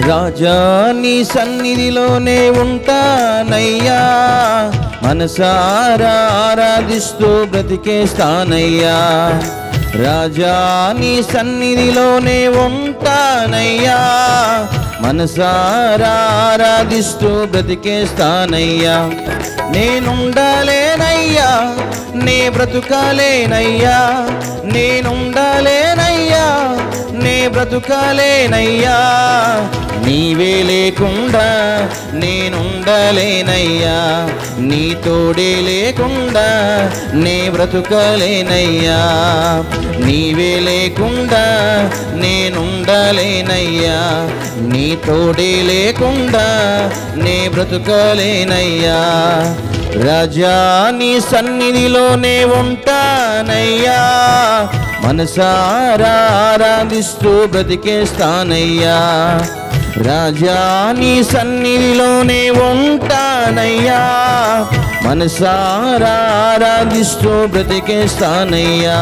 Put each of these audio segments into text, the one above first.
రాజా నీ సన్నిధిలోనే ఉంటానయ్యా మనసారా ఆరాధిస్తూ బ్రతికేస్తానయ్యా రాజా నీ సన్నిధిలోనే ఉంటానయ్యా మనసారా ఆరాధిస్తూ బ్రతికేస్తానయ్యా నేనుండాలేనయ్యా నే బ్రతుకాలేనయ్యా నేనుండాలేనయ్యా నే బ్రతుకాలేనయ్యా నీవే లేకుండా నేనుండలేనయ్యా నీ తోడే లేకుండా నే బ్రతుకలేనయ్యా నీవే లేకుండా నేనుండలేనయ్యా నీ తోడే లేకుండా నే బ్రతుకలేనయ్యా రాజా నీ సన్నిధిలోనే ఉంటానయ్యా మనసారా ఆరాధిస్తూ బ్రతికేస్తానయ్యా రాజా నీ సన్నిధిలోనే ఉంటానయ్యా మనసారా ఆరాధిస్తూ బ్రతికేస్తానయ్యా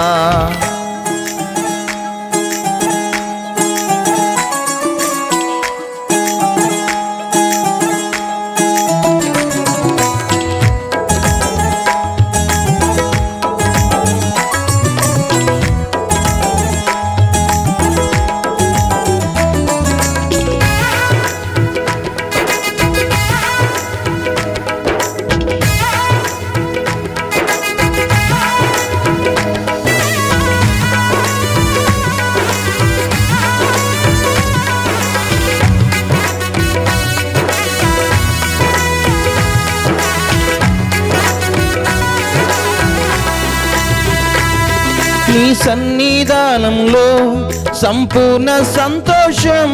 నీ సన్నిధానంలో సంపూర్ణ సంతోషం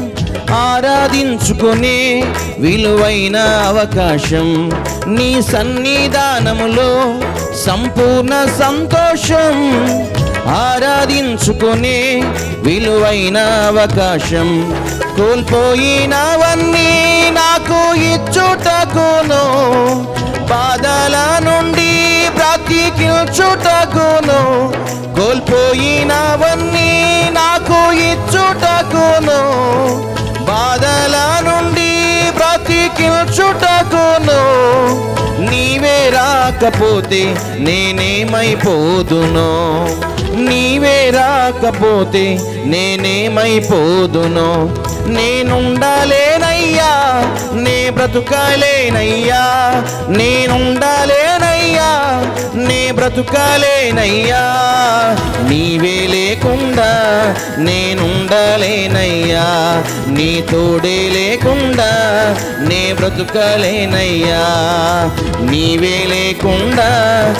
ఆరాధించుకునే విలువైన అవకాశం నీ సన్నిధానములో సంపూర్ణ సంతోషం ఆరాధించుకునే విలువైన అవకాశం కోల్పోయినవన్నీ నాకు ఇచ్చుటకును బాధల నుండి బ్రతికించుటకును కోల్పోయినవన్నీ నాకు ఇచ్చుటకును బాధల నుండి బ్రతికించుటకును నీవే రాకపోతే నేనేమైపోదును నీవే రాకపోతే నేనేమైపోదును నేనుండాలేనయ్యా నే బ్రతుకాలేనయ్యా నేనుండాలేనయ్యా నే బ్రతుకాలేనయ్యా నీవే లేకుండా నేనుండలేనయ్యా నీ తోడే లేకుండా నే బ్రతుకలేనయ్యా నీవే లేకుండా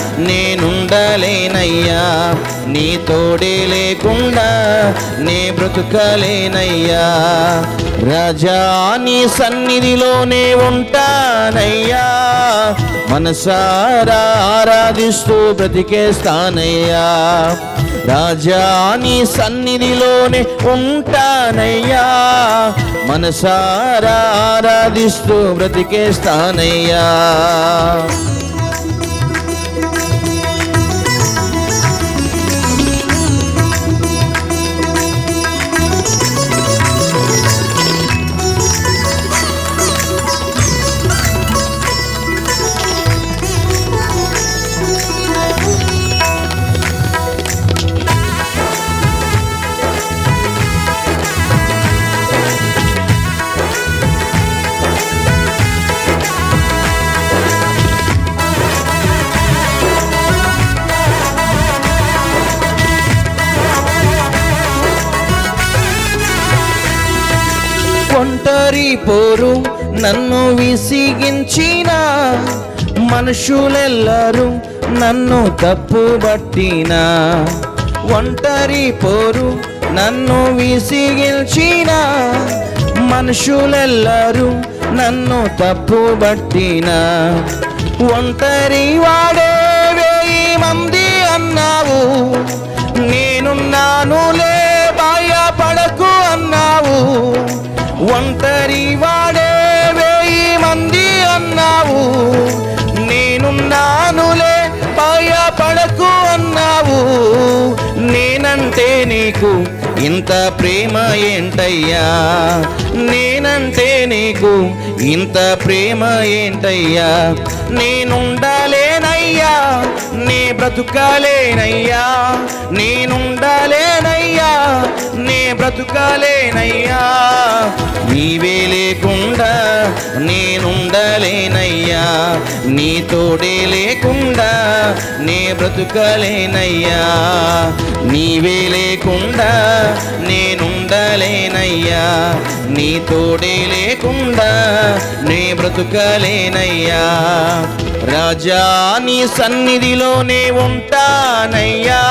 నేనుండలేనయ్యా నీ తోడే లేకుండా నే బ్రతుకలేనయ్యా రాజా నీ సన్నిధిలోనే ఉంటానయ్యా మనసారా ఆరాధిస్తూ బ్రతికేస్తానయ్యా రాజా నీ సన్నిధిలోనే ఉంటానయ్యా మనసారా ఆరాధిస్తూ బ్రతికేస్తానయ్యా ఒంటరి పోరు నన్ను విసిగించిన మనుషులెల్లరూ నన్ను తప్పుబట్టిన ఒంటరి పోరు నన్ను విసిగించిన మనుషులెల్లరూ నన్ను తప్పుబట్టిన ఒంటరి వాడే వేయి మంది అన్నావు నేనున్నానులే భయపడకు అన్నావు ఒంటరి వాడే వేయి మంది అన్నావు నేనున్నానులే భయపడకు అన్నావు నేనంటే నీకు ఇంత ప్రేమ ఏంటయ్యా నేనంటే నీకు ఇంత ప్రేమ ఏంటయ్యా నేనుండాలేనయ్యా నే బ్రతుకాలేనయ్యా నేనుండాలేనయ్యా నే బ్రతుకాలేనయ్యా నీవే లేకుండా నేనుండలేనయ్యా నీ తోడే లేకుండా నే బ్రతుకలేనయ్యా నీవే లేకుండా నేనుండలేనయ్యా నీ తోడే లేకుండా నే బ్రతుకలేనయ్యా రాజా నీ సన్నిధిలోనే ఉంటానయ్యా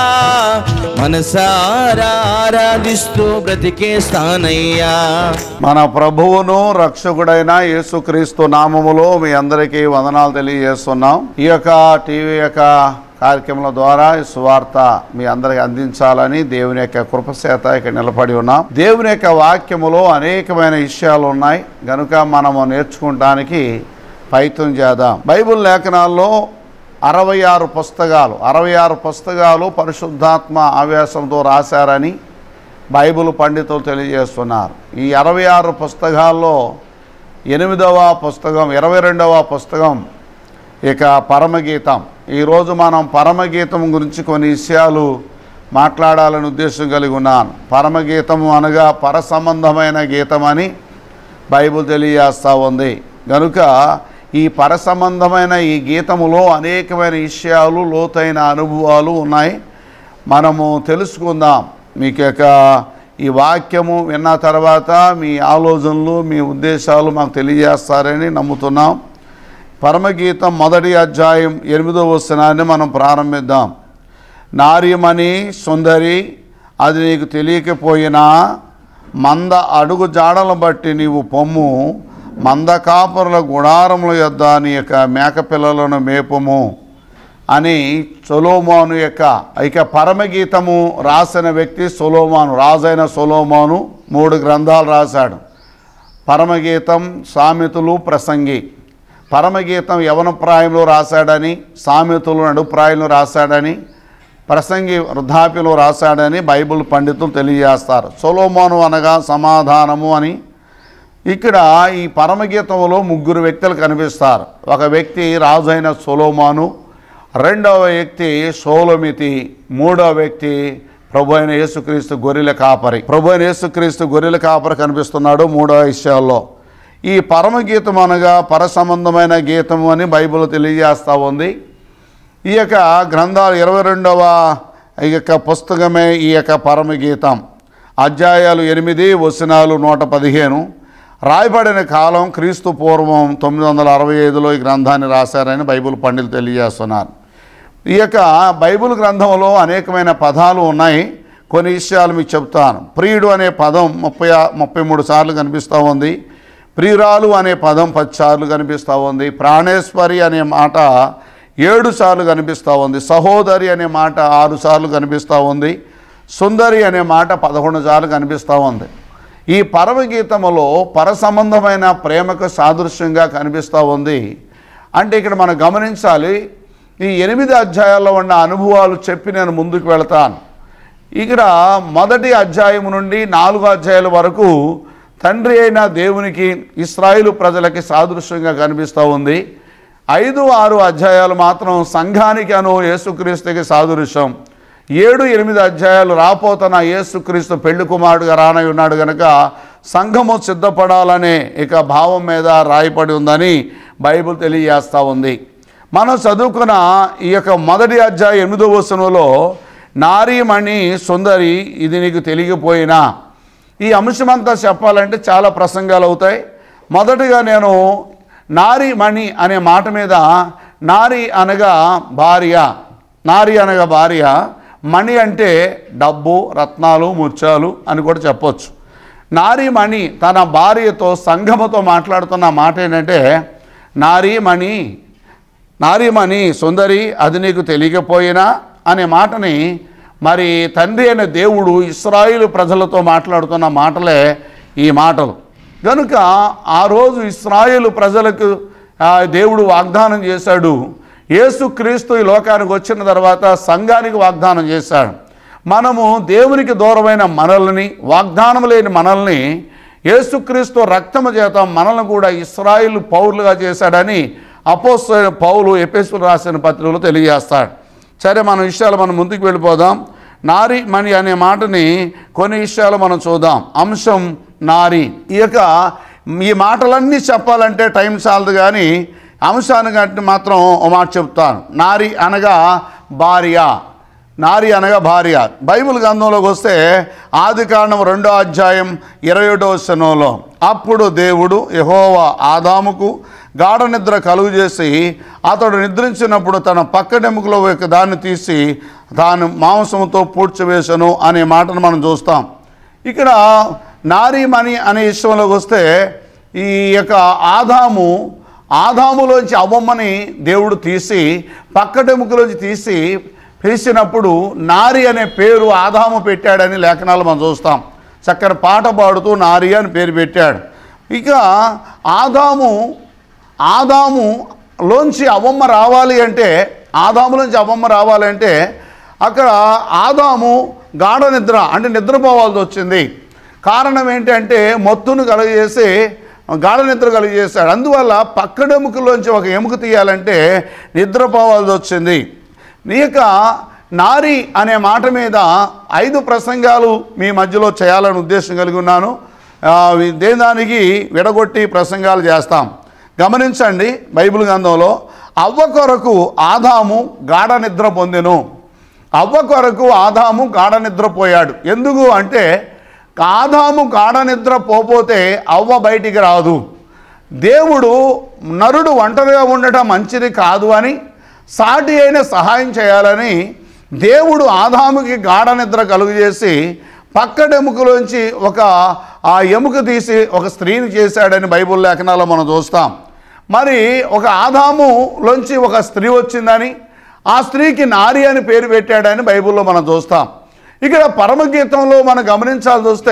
మనసారా ఆరాధిస్తూ బ్రతికేస్తానయ్యా మన ప్రభువును రక్షకుడైన యేసుక్రీస్తు నామములో మీ అందరికీ వందనాలు తెలియజేస్తున్నాం ఈ యొక్క టీవీ యొక్క కార్యక్రమాల ద్వారా ఈ సువార్త మీ అందరికి అందించాలని దేవుని యొక్క కృపచేత ఇక్కడ నిలబడి ఉన్నాం దేవుని యొక్క వాక్యములో అనేకమైన విషయాలు ఉన్నాయి గనుక మనము నేర్చుకోవడానికి ప్రయత్నం చేద్దాం బైబిల్ లేఖనాల్లో అరవై ఆరు పుస్తకాలు అరవై ఆరు పుస్తకాలు పరిశుద్ధాత్మ ఆవేశంతో రాశారని బైబిల్ పండితులు తెలియజేస్తున్నారు ఈ అరవై ఆరు పుస్తకాల్లో ఎనిమిదవ పుస్తకం ఇరవై రెండవ పుస్తకం ఇక పరమగీతం ఈరోజు మనం పరమగీతం గురించి కొన్ని విషయాలు మాట్లాడాలని ఉద్దేశం కలిగి ఉన్నాను పరమగీతము అనగా పర సంబంధమైన గీతం అని బైబిల్ తెలియజేస్తూ ఉంది కనుక ఈ పర సంబంధమైన ఈ గీతములో అనేకమైన విషయాలు లోతైన అనుభవాలు ఉన్నాయి మనము తెలుసుకుందాం మీకు యొక్క ఈ వాక్యము విన్న తర్వాత మీ ఆలోచనలు మీ ఉద్దేశాలు మాకు తెలియజేస్తారని నమ్ముతున్నాం పరమగీతం మొదటి అధ్యాయం ఎనిమిదో వచనాన్ని మనం ప్రారంభిద్దాం నార్యమణి సుందరి అది నీకు తెలియకపోయినా మంద అడుగు జాడలను బట్టి నీవు పొమ్ము మంద కాపురుల గుడారముల యొద్ద నీ యొక్క మేకపిల్లలను మేపము అని సొలోమోను యొక్క ఇక పరమగీతము రాసిన వ్యక్తి సొలోమాను రాజైన సొలోమోను మూడు గ్రంథాలు రాశాడు పరమగీతం సామెతలు ప్రసంగి పరమగీతం యవన ప్రాయంలో రాశాడని సామెతలు నడుప్రాయంలో రాశాడని ప్రసంగి వృద్ధాప్యలో రాశాడని బైబిల్ పండితులు తెలియజేస్తారు సొలోమోను అనగా సమాధానము అని ఇక్కడ ఈ పరమగీతంలో ముగ్గురు వ్యక్తులు కనిపిస్తారు ఒక వ్యక్తి రాజైన సొలోమాను రెండవ వ్యక్తి సోలోమితి మూడవ వ్యక్తి ప్రభు అయిన యేసుక్రీస్తు గొర్రెల కాపరి ప్రభు అయిన యేసుక్రీస్తు గొర్రెల కాపరి కనిపిస్తున్నాడు మూడవ విషయాల్లో ఈ పరమగీతం అనగా పర సంబంధమైన గీతం అని బైబిల్ తెలియజేస్తూ ఉంది ఈ యొక్క గ్రంథాలు ఇరవై రెండవ ఈ యొక్క పుస్తకమే ఈ యొక్క పరమగీతం అధ్యాయాలు ఎనిమిది వచనాలు నూట పదిహేను రాయబడిన కాలం క్రీస్తు పూర్వం తొమ్మిది వందల అరవై ఐదులో ఈ గ్రంథాన్ని రాశారని బైబిల్ పండితులు తెలియజేస్తున్నారు ఈ యొక్క బైబిల్ గ్రంథంలో అనేకమైన పదాలు ఉన్నాయి కొన్ని విషయాలు మీకు చెప్తాను ప్రియుడు అనే పదం ముప్పై ఆ- ముప్పై మూడు సార్లు కనిపిస్తూ ఉంది ప్రియురాలు అనే పదం పది సార్లు కనిపిస్తూ ఉంది ప్రాణేశ్వరి అనే మాట ఏడు సార్లు కనిపిస్తూ ఉంది సహోదరి అనే మాట ఆరు సార్లు కనిపిస్తూ ఉంది సుందరి అనే మాట పదకొండు సార్లు కనిపిస్తూ ఉంది ఈ పరమగీతములో పర సంబంధమైన ప్రేమకు సాదృశ్యంగా కనిపిస్తూ ఉంది అంటే ఇక్కడ మనం గమనించాలి ఈ ఎనిమిది అధ్యాయాల్లో ఉన్న అనుభవాలు చెప్పి నేను ముందుకు వెళతాను ఇక్కడ మొదటి అధ్యాయం నుండి నాలుగో అధ్యాయాల వరకు తండ్రి అయిన దేవునికి ఇస్రాయిలు ప్రజలకి సాదృశ్యంగా కనిపిస్తూ ఉంది ఐదు ఆరు అధ్యాయాలు మాత్రం సంఘానికి అను యేసుక్రీస్తుకి సాదృశ్యం ఏడు ఎనిమిది అధ్యాయాలు రాపోతన యేసుక్రీస్తు పెళ్లి కుమారుడుగా రానై ఉన్నాడు గనక సంఘము సిద్ధపడాలనే ఇక భావం మీద రాయపడి ఉందని బైబిల్ తెలియజేస్తూ ఉంది మనం చదువుకున్న ఈ యొక్క మొదటి అధ్యాయం ఎనిమిదో వచనంలో నారీమణి సుందరి ఇది నీకు తెలియకపోయినా ఈ అంశమంతా చెప్పాలంటే చాలా ప్రసంగాలు అవుతాయి మొదటిగా నేను నారీమణి అనే మాట మీద నారి అనగా భార్య నారి అనగా భార్య మణి అంటే డబ్బు రత్నాలు ముత్యాలు అని కూడా చెప్పొచ్చు నారీమణి తన భార్యతో సంఘముతో మాట్లాడుతున్న మాట ఏంటంటే నారీమణి నారీమణి సుందరి అది నీకు తెలియకపోయినా అనే మాటని మరి తండ్రి అయిన దేవుడు ఇస్రాయిలు ప్రజలతో మాట్లాడుతున్న మాటలే ఈ మాటలు కనుక ఆ రోజు ఇస్రాయేలు ప్రజలకు ఆ, దేవుడు వాగ్దానం చేశాడు యేసుక్రీస్తు ఈ లోకానికి వచ్చిన తర్వాత సంఘానికి వాగ్దానం చేశాడు మనము దేవునికి దూరమైన మనల్ని వాగ్దానం లేని మనల్ని యేసుక్రీస్తు రక్తము చేత మనల్ని కూడా ఇస్రాయిల్ పౌరులుగా చేశాడని అపోస్ పౌలు ఎపిసులు రాసిన పత్రికలో తెలియజేస్తాడు సరే మన విషయాలు మనం ముందుకు వెళ్ళిపోదాం నారి మణి అనే మాటని కొన్ని విషయాలు మనం చూద్దాం అంశం నారి ఈ యొక్క ఈ మాటలన్నీ చెప్పాలంటే టైం చాలదు కానీ అంశాన్ని కంటే మాత్రం ఒక మాట చెప్తాను నారి అనగా భార్య నారి అనగా భార్య బైబిల్ గ్రంథంలోకి వస్తే ఆది కాండం రెండో అధ్యాయం ఇరవై ఒకటో వచనంలో అప్పుడు దేవుడు యహోవా ఆదాముకు గాఢ నిద్ర కలుగు చేసి అతడు నిద్రించినప్పుడు తన పక్కడెముకలో ఒక దాన్ని తీసి తాను మాంసంతో పూడ్చివేశను అనే మాటను మనం చూస్తాం ఇక్కడ నారీమణి అనే విషయంలోకి వస్తే ఈ యొక్క ఆదాము ఆదాములోంచి అవ్వమ్మని దేవుడు తీసి పక్కటెముకలోంచి తీసి పిలిచినప్పుడు నారి అనే పేరు ఆదాము పెట్టాడని లేఖనాలు మనం చూస్తాం చక్కని పాట పాడుతూ నారి అని పేరు పెట్టాడు ఇక ఆదాము ఆదాము లోంచి అవ్వమ్మ రావాలి అంటే ఆదాములోంచి అవ్వమ్మ రావాలంటే అక్కడ ఆదాము గాఢ నిద్ర అంటే నిద్రపోవాల్సి వచ్చింది కారణం ఏంటంటే మొత్తును కలుగజేసి గాఢ నిద్ర కలుగజేశాడు అందువల్ల పక్కడెముకలోంచి ఒక ఎముక తీయాలంటే నిద్రపోవాల్సి వచ్చింది నీక నారి అనే మాట మీద ఐదు ప్రసంగాలు మీ మధ్యలో చేయాలని ఉద్దేశం కలిగి ఉన్నాను ఆ, వి- దేని దానికి విడగొట్టి ప్రసంగాలు చేస్తాం గమనించండి బైబిల్ గ్రంథంలో అవ్వ కొరకు ఆదాము గాఢ నిద్ర పొందెను అవ్వ కొరకు ఆదాము గాఢ నిద్రపోయాడు ఎందుకు అంటే ఆదాము గాఢ నిద్ర పోపోతే అవ్వ బయటికి రాదు దేవుడు నరుడు ఒంటరిగా ఉండటం మంచిది కాదు అని సాటి అయిన సహాయం చేయాలని దేవుడు ఆదాముకి గాఢ నిద్ర కలుగు చేసి పక్కడెముకలోంచి ఒక ఆ ఎముక తీసి ఒక స్త్రీని చేశాడని బైబిల్ లేఖనాల్లో మనం చూస్తాం మరి ఒక ఆదాములోంచి ఒక స్త్రీ వచ్చిందని ఆ స్త్రీకి నారి అని పేరు పెట్టాడని బైబిల్లో మనం చూస్తాం ఇక్కడ పరమగీతంలో మనం గమనించాల్సి వస్తే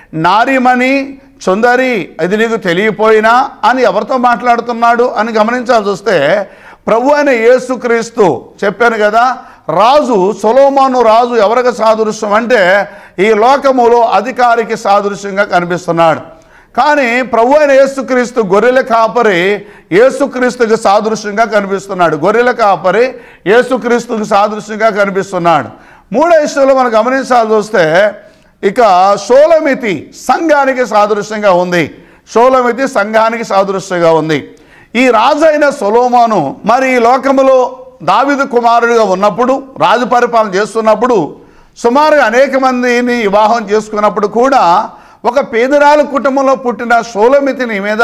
నారిమణి చుందరి ఇది నీకు తెలియపోయినా అని ఎవరితో మాట్లాడుతున్నాడు అని గమనించాల్సి వస్తే ప్రభు అయిన యేసుక్రీస్తు చెప్పాను కదా రాజు సొలోమాను రాజు ఎవరికి సాదృశ్యం అంటే ఈ లోకములో అధికారికి సాదృశ్యంగా కనిపిస్తున్నాడు కానీ ప్రభు అయిన యేసుక్రీస్తు గొర్రెల కాపరి యేసుక్రీస్తుకి సాదృశ్యంగా కనిపిస్తున్నాడు గొర్రెల కాపరి యేసుక్రీస్తుకి సాదృశ్యంగా కనిపిస్తున్నాడు మూడో విషయంలో మనం గమనించాల్సి వస్తే ఇక షోలమితి సంఘానికి సాదృశ్యంగా ఉంది షోలమితి సంఘానికి సాదృశ్యంగా ఉంది ఈ రాజు అయిన సొలోమాను మరి ఈ లోకములో దావిదు కుమారుడిగా ఉన్నప్పుడు రాజు పరిపాలన చేస్తున్నప్పుడు సుమారుగా అనేక మందిని వివాహం చేసుకున్నప్పుడు కూడా ఒక పేదరాలు కుటుంబంలో పుట్టిన షోలమితిని మీద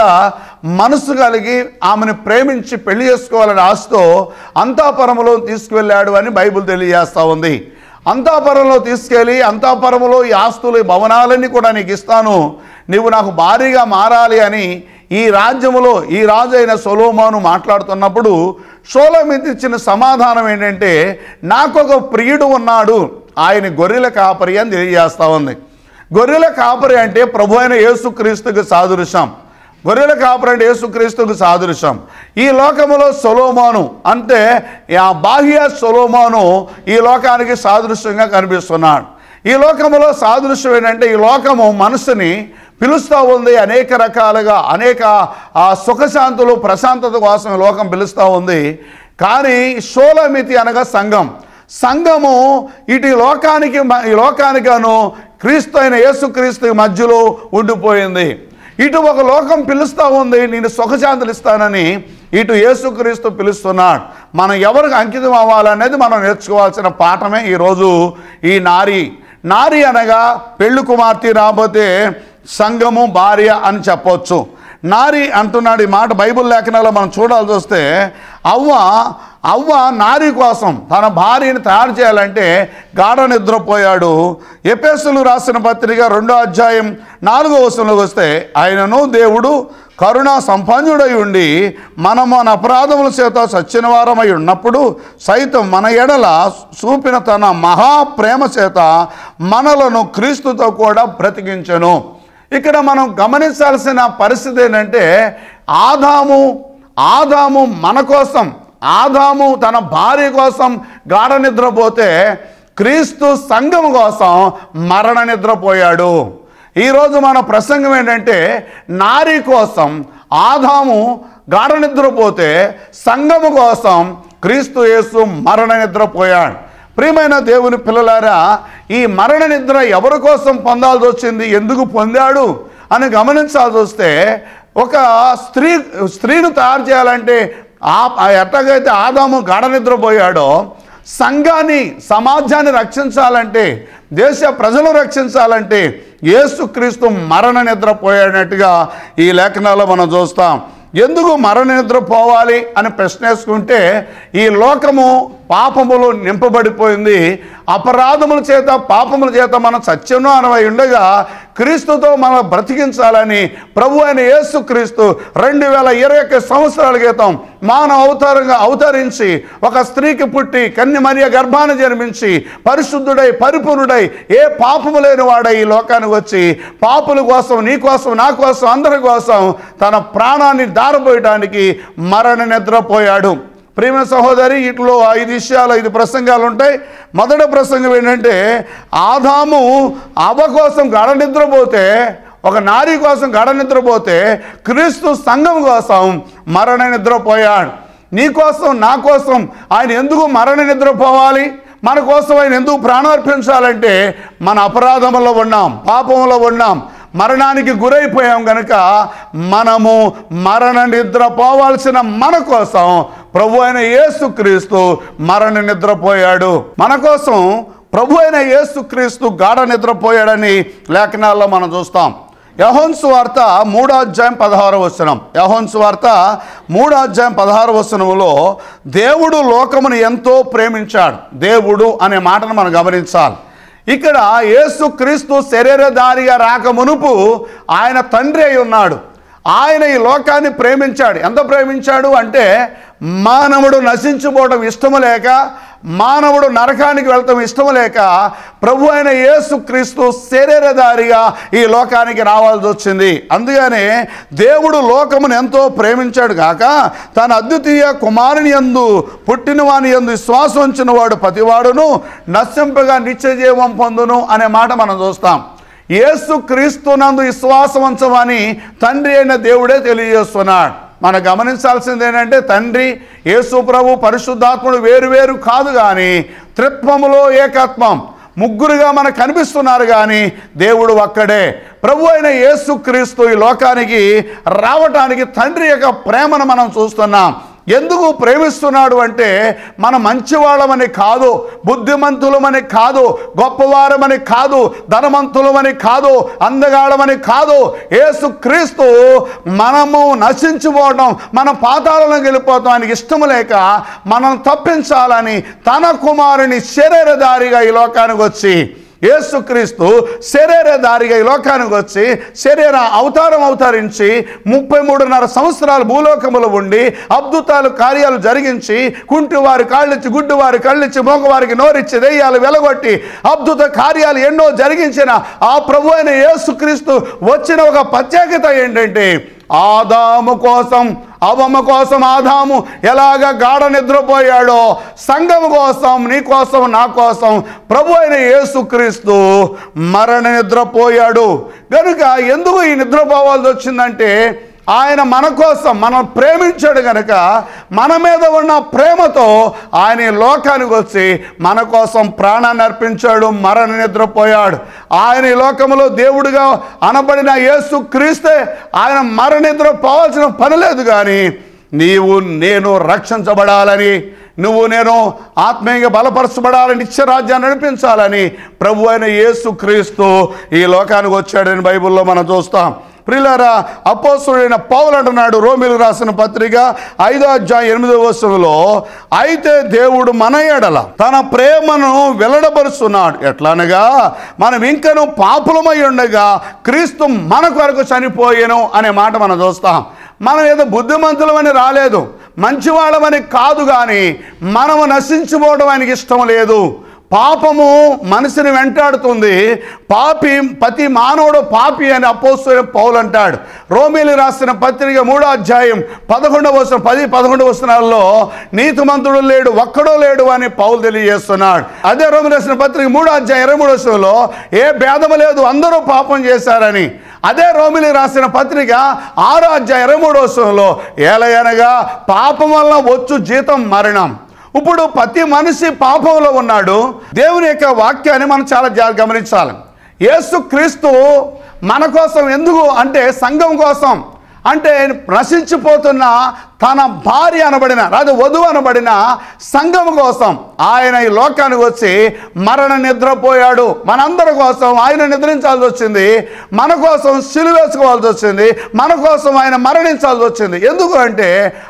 మనసు కలిగి ఆమెను ప్రేమించి పెళ్లి చేసుకోవాలని ఆశతో అంతాపురములో తీసుకువెళ్ళాడు అని బైబిల్ తెలియజేస్తూ ఉంది అంతాపురంలో తీసుకెళ్ళి అంతాపురములో ఈ ఆస్తులు ఈ భవనాలన్నీ కూడా నీకు ఇస్తాను నీవు నాకు భారీగా మారాలి అని ఈ రాజ్యములో ఈ రాజు అయిన సొలోమాను మాట్లాడుతున్నప్పుడు షోలమితి ఇచ్చిన సమాధానం ఏంటంటే నాకు ఒక ప్రియుడు ఉన్నాడు ఆయన గొర్రెల కాపరి అని తెలియజేస్తా ఉంది గొర్రెల కాపరి అంటే ప్రభు అయిన యేసుక్రీస్తుకి సాదృశ్యం గొర్రెల కాపరి అంటే యేసుక్రీస్తుకు సాదృశ్యం ఈ లోకములో సొలోమాను అంటే ఆ బాహ్య సొలోమాను ఈ లోకానికి సాదృశ్యంగా కనిపిస్తున్నాడు ఈ లోకములో సాదృశ్యం ఏంటంటే ఈ లోకము మనసుని పిలుస్తూ ఉంది అనేక రకాలుగా అనేక ఆ సుఖశాంతులు ప్రశాంతత కోసం ఈ లోకం పిలుస్తూ ఉంది కానీ షోలమితి అనగా సంఘం సంఘము ఇటు ఈ లోకానికి మ- ఈ లోకానిగాను క్రీస్తు అయిన యేసుక్రీస్తు మధ్యలో ఉండిపోయింది ఇటు ఒక లోకం పిలుస్తూ ఉంది నేను సుఖశాంతులు ఇస్తానని ఇటు యేసుక్రీస్తు పిలుస్తున్నాడు మనం ఎవరికి అంకితం అవ్వాలనేది మనం నేర్చుకోవాల్సిన పాఠమే ఈరోజు ఈ నారి నారి అనగా పెళ్లి కుమార్తె రాబోతే సంఘము భార్య అని చెప్పొచ్చు నారి అంటున్నాడు ఈ మాట బైబిల్ లేఖనాల్లో మనం చూడాల్సి వస్తే అవ్వ అవ్వ నారి కోసం తన భార్యని తయారు చేయాలంటే గాఢ నిద్రపోయాడు ఎపేసులు రాసిన పత్రిక రెండో అధ్యాయం నాలుగో వచనంలోకి వస్తే ఆయనను దేవుడు కరుణా సంపన్నుడై ఉండి మనం మన అపరాధముల చేత సచ్చిన వారమై ఉన్నప్పుడు సైతం మన ఎడల చూపిన తన మహా ప్రేమ చేత మనలను క్రీస్తుతో కూడా బ్రతికించను ఇక్కడ మనం గమనించాల్సిన పరిస్థితి ఏంటంటే ఆదాము ఆదాము మన కోసం ఆదాము తన భార్య కోసం గాఢ నిద్రపోతే క్రీస్తు సంఘం కోసం మరణ నిద్రపోయాడు ఈరోజు మన ప్రసంగం ఏంటంటే నారీ కోసం ఆదాము గాఢ నిద్రపోతే సంఘము కోసం క్రీస్తు యేసు మరణ నిద్రపోయాడు ప్రియమైన దేవుని పిల్లలారా ఈ మరణ నిద్ర ఎవరి కోసం పొందాల్సి వచ్చింది ఎందుకు పొందాడు అని గమనించాల్సి వస్తే ఒక స్త్రీ స్త్రీను తయారు చేయాలంటే ఆ ఎట్టగైతే ఆదాము గాఢ నిద్రపోయాడో సంఘాన్ని సమాజాన్ని రక్షించాలంటే దేశ ప్రజలు రక్షించాలంటే యేసుక్రీస్తు మరణ నిద్రపోయాడట్టుగా ఈ లేఖనాల్లో మనం చూస్తాం ఎందుకు మరణ నిద్ర పోవాలి అని ప్రశ్న వేసుకుంటే ఈ లోకము పాపములు నింపబడిపోయింది అపరాధముల చేత పాపముల చేత మనం సత్యను అనవై ఉండగా క్రీస్తుతో మనం బ్రతికించాలని ప్రభు అయిన యేసు క్రీస్తు రెండు వేల ఇరవై ఒక్క సంవత్సరాల క్రితం మానవ అవతారంగా అవతరించి ఒక స్త్రీకి పుట్టి కన్య మరియ గర్భాన్ని జన్మించి పరిశుద్ధుడై పరిపూర్ణుడై ఏ పాపము లేని వాడై ఈ లోకానికి వచ్చి పాపుల కోసం నీ కోసం నా కోసం అందరి కోసం తన ప్రాణాన్ని దారపోయడానికి మరణ నిద్రపోయాడు ప్రేమ సహోదరి ఇట్లో ఐదు విషయాలు ఐదు ప్రసంగాలు ఉంటాయి మొదటి ప్రసంగం ఏంటంటే ఆదాము అవ కోసం గడ నిద్రపోతే ఒక నారీ కోసం గడ నిద్రపోతే క్రీస్తు సంఘం కోసం మరణ నిద్రపోయాడు నీ కోసం నా కోసం ఆయన ఎందుకు మరణ నిద్రపోవాలి మన కోసం ఆయన ఎందుకు ప్రాణార్పించాలంటే మన అపరాధంలో ఉన్నాం పాపంలో ఉన్నాం మరణానికి గురైపోయాం గనుక మనము మరణ నిద్ర పోవాల్సిన మన కోసం ప్రభు అయిన యేసుక్రీస్తు మరణ నిద్రపోయాడు మన కోసం ప్రభు అయిన యేసుక్రీస్తు గాఢ నిద్రపోయాడని లేఖనాల్లో మనం చూస్తాం యహోన్స్ వార్త మూడో అధ్యాయం పదహారు వచనం యహోన్స్ వార్త మూడో అధ్యాయం పదహారు వచనములో దేవుడు లోకమును ఎంతో ప్రేమించాడు దేవుడు అనే మాటను మనం గమనించాలి ఇక్కడ యేసు క్రీస్తు శరీరధారిగా రాక మునుపు ఆయన తండ్రి అయి ఉన్నాడు ఆయన ఈ లోకాన్ని ప్రేమించాడు ఎంత ప్రేమించాడు అంటే మానవుడు నశించిపోవడం ఇష్టము లేక మానవుడు నరకానికి వెళ్తాం ఇష్టం లేక ప్రభు అయిన యేసు క్రీస్తు శరీరధారిగా ఈ లోకానికి రావాల్సి వచ్చింది అందుకనే దేవుడు లోకమును ఎంతో ప్రేమించాడు కాక తన అద్వితీయ కుమారుని యందు పుట్టిన వాని యందు విశ్వాసం ఉంచిన వాడు ప్రతివాడును నశింపగా నిత్య జీవం పొందును అనే మాట మనం చూస్తాం యేసు క్రీస్తునందు విశ్వాసం ఉంచమని తండ్రి అయిన దేవుడే తెలియజేస్తున్నాడు మనం గమనించాల్సింది ఏంటంటే తండ్రి యేసు ప్రభు పరిశుద్ధాత్ముడు వేరు వేరు కాదు కానీ త్రిత్వములో ఏకత్వం ముగ్గురుగా మనకు కనిపిస్తున్నారు కానీ దేవుడు ఒక్కడే ప్రభు అయిన యేసుక్రీస్తు ఈ లోకానికి రావటానికి తండ్రి యొక్క ప్రేమను మనం చూస్తున్నాం ఎందుకు ప్రేమిస్తున్నాడు అంటే మన మంచివాళ్ళమని కాదు బుద్ధిమంతులమని కాదు గొప్పవారమని కాదు ధనవంతులమని కాదు అందగాడమని కాదు యేసు క్రీస్తు మనము నశించిపోవడం మన పాతాలను వెళ్ళిపోవడం ఆయనకి ఇష్టము లేక మనం తప్పించాలని తన కుమారుని శరీరధారిగా ఈ లోకానికి వచ్చి యేసుక్రీస్తు శరీరధారిగా ఈ లోకానికి వచ్చి శరీర అవతారం అవతరించి ముప్పై మూడున్నర సంవత్సరాలు భూలోకములో ఉండి అద్భుతాలు కార్యాలు జరిగించి కుంటి వారి కాళ్ళిచ్చి గుడ్డి వారి కళ్ళిచ్చి మోగవారికి నోరిచ్చి దెయ్యాలు వెలగొట్టి అద్భుత కార్యాలు ఎన్నో జరిగించిన ఆ ప్రభు అయిన యేసుక్రీస్తు వచ్చిన ఒక ప్రత్యేకత ఏంటంటే ఆదాము కోసం అవమ కోసం ఆదాము ఎలాగ గాఢ నిద్రపోయాడో సంఘం కోసం నీ కోసం నా కోసం ప్రభు అయిన యేసుక్రీస్తు మరణ నిద్రపోయాడు కనుక ఎందుకు ఈ నిద్రపోవాల్సి వచ్చిందంటే ఆయన మన కోసం మనం ప్రేమించాడు గనక మన మీద ఉన్న ప్రేమతో ఆయన ఈ లోకానికి వచ్చి మన కోసం ప్రాణాన్ని అర్పించాడు మరణ నిద్రపోయాడు ఆయన ఈ లోకములో దేవుడిగా అనబడిన యేసు క్రీస్తే ఆయన మరణ నిద్ర పోవాల్సిన పని లేదు కానీ నీవు నేను రక్షించబడాలని నువ్వు నేను ఆత్మీయంగా బలపరచబడాలని నిత్యరాజ్యాన్ని నడిపించాలని ప్రభు అయిన యేసు క్రీస్తు ఈ లోకానికి వచ్చాడని బైబిల్లో మనం చూస్తాం ప్రిలారా అపోసుడైన పౌలు అంటున్నాడు రోమిలు రాసిన పత్రిక ఐదో అధ్యాయం ఎనిమిదో వచనంలో అయితే దేవుడు మన ఎడల తన ప్రేమను వెల్లడపరుస్తున్నాడు ఎట్లనగా మనం ఇంకను పాపులమై ఉండగా క్రీస్తు మన కొరకు చనిపోయాను అనే మాట మనం చూస్తాం మనం ఏదో బుద్ధిమంతులమని రాలేదు మంచివాళ్ళమని కాదు కానీ మనము నశించిపోవడం ఆయనకి ఇష్టం లేదు పాపము మనిషిని వెంటాడుతుంది పాపి ప్రతి మానవుడు పాపి అని అపోస్తున్న పౌలు అంటాడు రోమిలి రాసిన పత్రిక మూడో అధ్యాయం పదకొండవ వచనం పది పదకొండవ వచనాల్లో నీతిమంతుడు లేడు ఒక్కడో లేడు అని పౌలు తెలియజేస్తున్నాడు అదే రోమిలి రాసిన పత్రిక మూడో అధ్యాయం ఇరవై మూడో వచనంలో ఏ భేదము లేదు అందరూ పాపం చేశారని అదే రోమిలి రాసిన పత్రిక ఆరో అధ్యాయం ఇరవై మూడో వచనంలో ఏలయనగా పాపం వల్ల వచ్చు జీతం మరణం ఇప్పుడు ప్రతి మనిషి పాపంలో ఉన్నాడు దేవుని యొక్క వాక్యాన్ని మనం చాలా జాగ్రత్త గమనించాలి యేసు క్రీస్తు మన కోసం ఎందుకు అంటే సంఘం కోసం అంటే నశించిపోతున్న తన భార్య అనబడిన రాదు వధువు అనబడిన సంఘం కోసం ఆయన ఈ లోకానికి వచ్చి మరణ నిద్రపోయాడు మనందరి కోసం ఆయన నిద్రించాల్సి వచ్చింది మన కోసం సిలువేసుకోవాల్సి వచ్చింది మన కోసం ఆయన మరణించాల్సి వచ్చింది ఎందుకు అంటే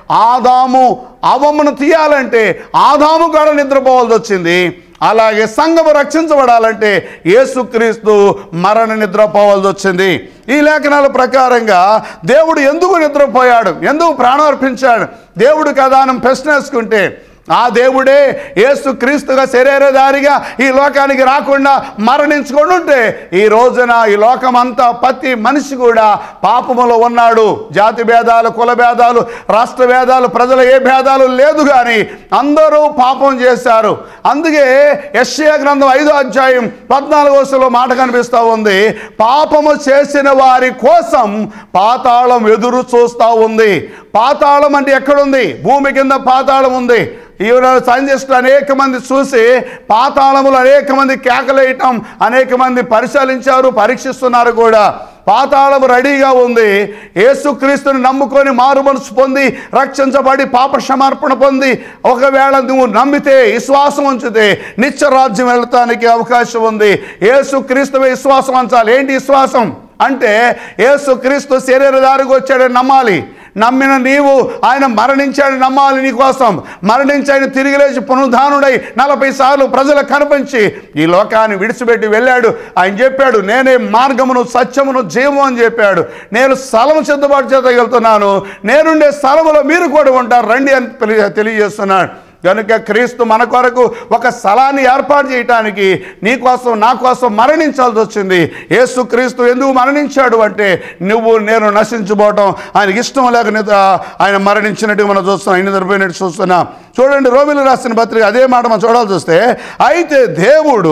ఆదాము అవమ్మను తీయాలంటే ఆదాము కూడా నిద్రపోవాల్సి వచ్చింది అలాగే సంఘము రక్షించబడాలంటే యేసుక్రీస్తు మరణ నిద్రపోవాల్సి వచ్చింది ఈ లేఖనాల ప్రకారంగా దేవుడు ఎందుకు నిద్రపోయాడు ఎందుకు ప్రాణం అర్పించాడు దేవుడు కదా అని ప్రశ్న వేసుకుంటే ఆ దేవుడే యేసు క్రీస్తుగా శరీరధారిగా ఈ లోకానికి రాకుండా మరణించుకొని ఉంటే ఈ రోజున ఈ లోకమంతా ప్రతి మనిషి కూడా పాపములో ఉన్నాడు జాతి భేదాలు కుల భేదాలు రాష్ట్ర భేదాలు ప్రజల ఏ భేదాలు లేదు కానీ అందరూ పాపం చేశారు అందుకే యశ్యా గ్రంథం ఐదో అధ్యాయం పద్నాలుగో వస్తులో మాట కనిపిస్తూ ఉంది పాపము చేసిన వారి కోసం పాతాళం ఎదురు చూస్తూ ఉంది పాతాళం అంటే ఎక్కడుంది భూమి కింద పాతాళం ఉంది ఈవిడ సైంటిస్టులు అనేక మంది చూసి పాతాళములు అనేక మంది కేకలేయటం అనేక మంది పరిశీలించారు పరీక్షిస్తున్నారు కూడా పాతాళము రెడీగా ఉంది యేసుక్రీస్తుని నమ్ముకొని మారు మనసు పొంది రక్షించబడి పాప క్షమార్పణ పొంది ఒకవేళ నువ్వు నమ్మితే విశ్వాసం ఉంచితే నిత్యరాజ్యం వెళ్తానికి అవకాశం ఉంది యేసుక్రీస్తు విశ్వాసం ఉంచాలి ఏంటి విశ్వాసం అంటే యేసుక్రీస్తు శరీరధారికి వచ్చాడని నమ్మాలి నమ్మిన నీవు ఆయన మరణించాడు నమ్మాలి నీ కోసం మరణించి ఆయన తిరిగి లేచి పునరుద్ధానుడై నలభై సార్లు ప్రజలకు కనిపించి ఈ లోకాన్ని విడిచిపెట్టి వెళ్ళాడు ఆయన చెప్పాడు నేనే మార్గమును సత్యమును జీవము అని చెప్పాడు నేను స్థలము సిద్ధపాటు చేత వెళ్తున్నాను నేనుండే స్థలములో మీరు కూడా ఉంటారు రండి అని తెలియ తెలియజేస్తున్నాడు కనుక క్రీస్తు మన కొరకు ఒక స్థలాన్ని ఏర్పాటు చేయటానికి నీ కోసం నా కోసం మరణించాల్సి వచ్చింది యేసు క్రీస్తు ఎందుకు మరణించాడు అంటే నువ్వు నేను నశించుకోవటం ఆయనకి ఇష్టం లేక నిద- ఆయన మరణించినట్టు మనం చూస్తున్నాం ఆయన నిద్రపోయినట్టు చూస్తున్నాం చూడండి రోమిలు రాసిన పత్రిక అదే మాట మనం చూడాల్సి వస్తే అయితే దేవుడు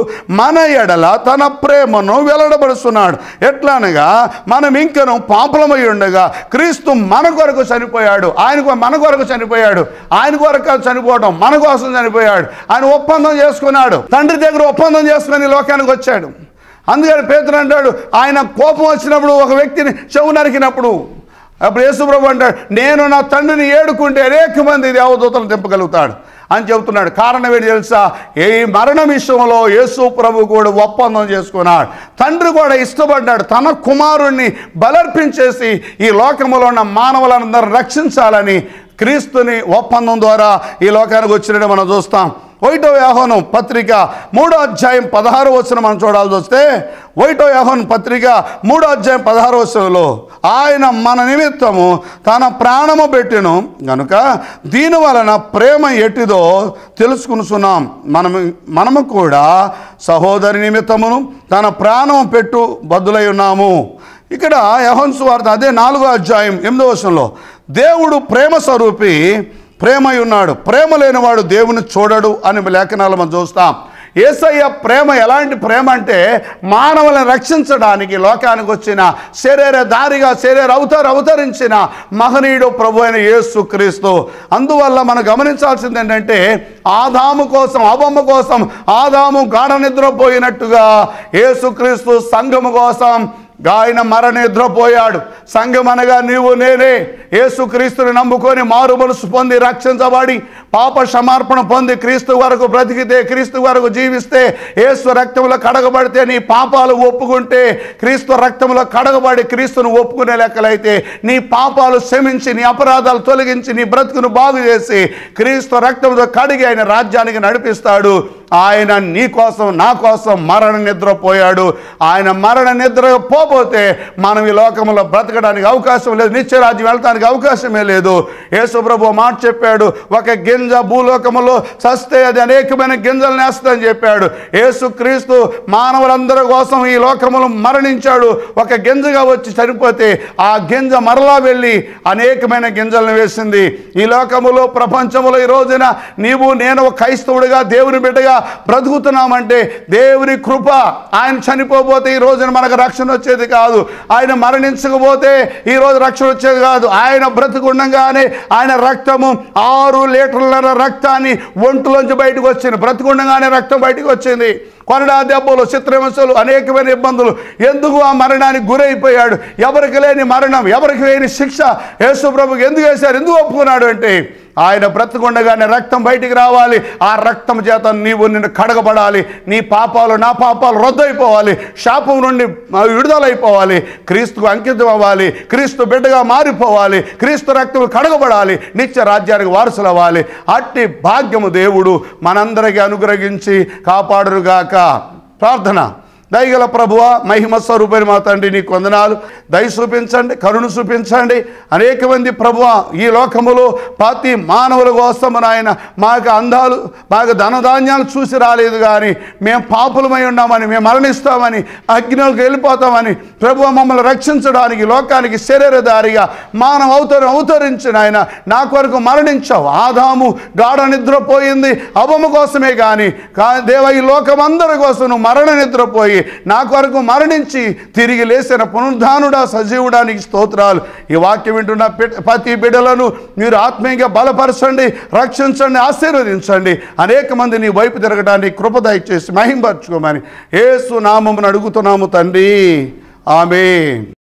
మన ఎడల తన ప్రేమను వెల్లడబడుస్తున్నాడు ఎట్లా అనగా మనం ఇంకను పాపలమై ఉండగా క్రీస్తు మన కొరకు చనిపోయాడు ఆయన కొ- మన కొరకు చనిపోయాడు ఆయన కొరకు కాదు చనిపోవడం మన కోసం చనిపోయాడు ఆయన ఒప్పందం చేసుకున్నాడు తండ్రి దగ్గర ఒప్పందం చేసుకుని ఈ లోకానికి వచ్చాడు అందుకని పేతురు అంటాడు ఆయన కోపం వచ్చినప్పుడు ఒక వ్యక్తిని చెవు నరికినప్పుడు అప్పుడు యేసుప్రభు అంటాడు నేను నా తండ్రిని ఏడుకుంటే అనేక మంది దేవదూతలు తెంపగలుగుతాడు అని చెబుతున్నాడు కారణం ఏంటి తెలుసా ఈ మరణ విషయంలో యేసు ప్రభు కూడా ఒప్పందం చేసుకున్నాడు తండ్రి కూడా ఇష్టపడ్డాడు తన కుమారుణ్ణి బలర్పించేసి ఈ లోకములో ఉన్న మానవులందరూ రక్షించాలని క్రీస్తుని ఒప్పందం ద్వారా ఈ లోకానికి వచ్చినట్టు మనం చూస్తాం ఒకటో యాహోనం పత్రిక మూడో అధ్యాయం పదహారు వచ్చిన మనం చూడాల్సి వస్తే ఒకటో యాహోన్ పత్రిక మూడో అధ్యాయం పదహారు వచనంలో ఆయన మన నిమిత్తము తన ప్రాణము పెట్టెను గనుక దీని వలన ప్రేమ ఎట్టిదో తెలుసుకునుచున్నాం మనము మనము కూడా సహోదరి నిమిత్తమును తన ప్రాణం పెట్టు బద్దులై ఉన్నాము ఇక్కడ యహోన్ సువార్త అదే నాలుగో అధ్యాయం ఎనిమిదో వచనంలో దేవుడు ప్రేమ స్వరూపి ప్రేమై ఉన్నాడు ప్రేమ లేనివాడు దేవుని చూడడు అని లేఖనాలు మనం చూస్తాం ఏసయ్య ప్రేమ ఎలాంటి ప్రేమ అంటే మానవులను రక్షించడానికి లోకానికి వచ్చిన శరీర దారిగా శరీర అవతార అవతరించిన మహనీయుడు ప్రభు అయిన యేసు క్రీస్తు అందువల్ల మనం గమనించాల్సింది ఏంటంటే ఆదాము కోసం అవమ్మ కోసం ఆదాము గాఢ నిద్రపోయినట్టుగా యేసుక్రీస్తు సంఘము కోసం ఆయన మర నిద్రపోయాడు సంఘం అనగా నీవు నేనే యేసుక్రీస్తుని నమ్ముకొని మారు మనసు పొంది రక్షించబడి పాప క్షమార్పణ పొంది క్రీస్తు వరకు బ్రతికితే క్రీస్తు వరకు జీవిస్తే యేసు రక్తంలో కడగబడితే నీ పాపాలు ఒప్పుకుంటే క్రీస్తు రక్తంలో కడగబడి క్రీస్తును ఒప్పుకునే లెక్కలైతే నీ పాపాలు క్షమించి నీ అపరాధాలు తొలగించి నీ బ్రతుకును బాగు చేసి క్రీస్తు రక్తంతో కడిగి ఆయన రాజ్యానికి నడిపిస్తాడు ఆయన నీ కోసం నా కోసం మరణ నిద్రపోయాడు ఆయన మరణ నిద్ర పోతే మనం ఈ లోకంలో బ్రతకడానికి అవకాశం లేదు నిత్యరాజ్యం వెళ్ళటానికి అవకాశమే లేదు యేసుప్రభు మాట చెప్పాడు ఒక గింజ భూలోకములో చస్తే అది అనేకమైన గింజలు నేస్తుందని చెప్పాడు యేసుక్రీస్తు మానవులందరి కోసం ఈ లోకములు మరణించాడు ఒక గింజగా వచ్చి చనిపోతే ఆ గింజ మరలా వెళ్ళి అనేకమైన గింజలను వేసింది ఈ లోకములో ప్రపంచములో ఈ రోజున నీవు నేను ఒక క్రైస్తవుడిగా దేవుని బిడ్డగా బ్రతుకుతున్నామంటే దేవుని కృప ఆయన చనిపోతే ఈ రోజున మనకు రక్షణ వచ్చేది కాదు ఆయన మరణించకపోతే ఈ రోజు రక్షణ వచ్చేది కాదు ఆయన బ్రతుకుండగానే ఆయన రక్తము ఆరు లీటర్ల రక్తాన్ని ఒంటులోంచి బయటకు వచ్చింది బ్రతుకుండగానే రక్తం బయటకు వచ్చింది కొరడా దెబ్బలు చిత్రహింసలు అనేకమైన ఇబ్బందులు ఎందుకు ఆ మరణానికి గురైపోయాడు ఎవరికి లేని మరణం ఎవరికి లేని శిక్ష యేసుప్రభుకి ఎందుకు వేశారు ఎందుకు ఒప్పుకున్నాడు అంటే ఆయన బ్రతుకుండగానే రక్తం బయటికి రావాలి ఆ రక్తం చేత నీవు నిన్ను కడగబడాలి నీ పాపాలు నా పాపాలు రద్దయిపోవాలి శాపం నుండి విడుదలైపోవాలి క్రీస్తుకు అంకితం అవ్వాలి క్రీస్తు బిడ్డగా మారిపోవాలి క్రీస్తు రక్తం కడగబడాలి నిత్య రాజ్యానికి వారసులు అవ్వాలి అట్టి భాగ్యము దేవుడు మనందరికీ అనుగ్రహించి కాపాడురుగాక ప్రార్థన దయగల ప్రభువ మహిమ స్వరూపని మా తండ్రి నీ కొందనాలు దయ చూపించండి కరుణ చూపించండి అనేక మంది ప్రభువ ఈ లోకములో ప్రతి మానవుల కోసము నాయన మాకు అందాలు మాకు ధనధాన్యాలు చూసి రాలేదు కానీ మేము పాపులమై ఉన్నామని మేము మరణిస్తామని అగ్నిలోకి వెళ్ళిపోతామని ప్రభువ మమ్మల్ని రక్షించడానికి లోకానికి శరీరధారిగా మానవ అవతరం అవతరించిన ఆయన నా కొరకు మరణించావు ఆదాము గాఢ నిద్రపోయింది అవము కోసమే కానీ కా దేవ ఈ లోకం అందరి కోసం నువ్వు మరణ నిద్రపోయి నా కొరకు మరణించి తిరిగి లేచిన పునరుద్ధానుడా సజీవుడానికి స్తోత్రాలు ఈ వాక్యం వింటున్న బిడ్- ప్రతి బిడ్డలను మీరు ఆత్మీయంగా బలపరచండి రక్షించండి ఆశీర్వదించండి అనేక మంది నీ వైపు తిరగడానికి కృప దయచేసి మహింపరచుకోమని ఏసు నామమును అడుగుతున్నాము తండ్రి ఆమె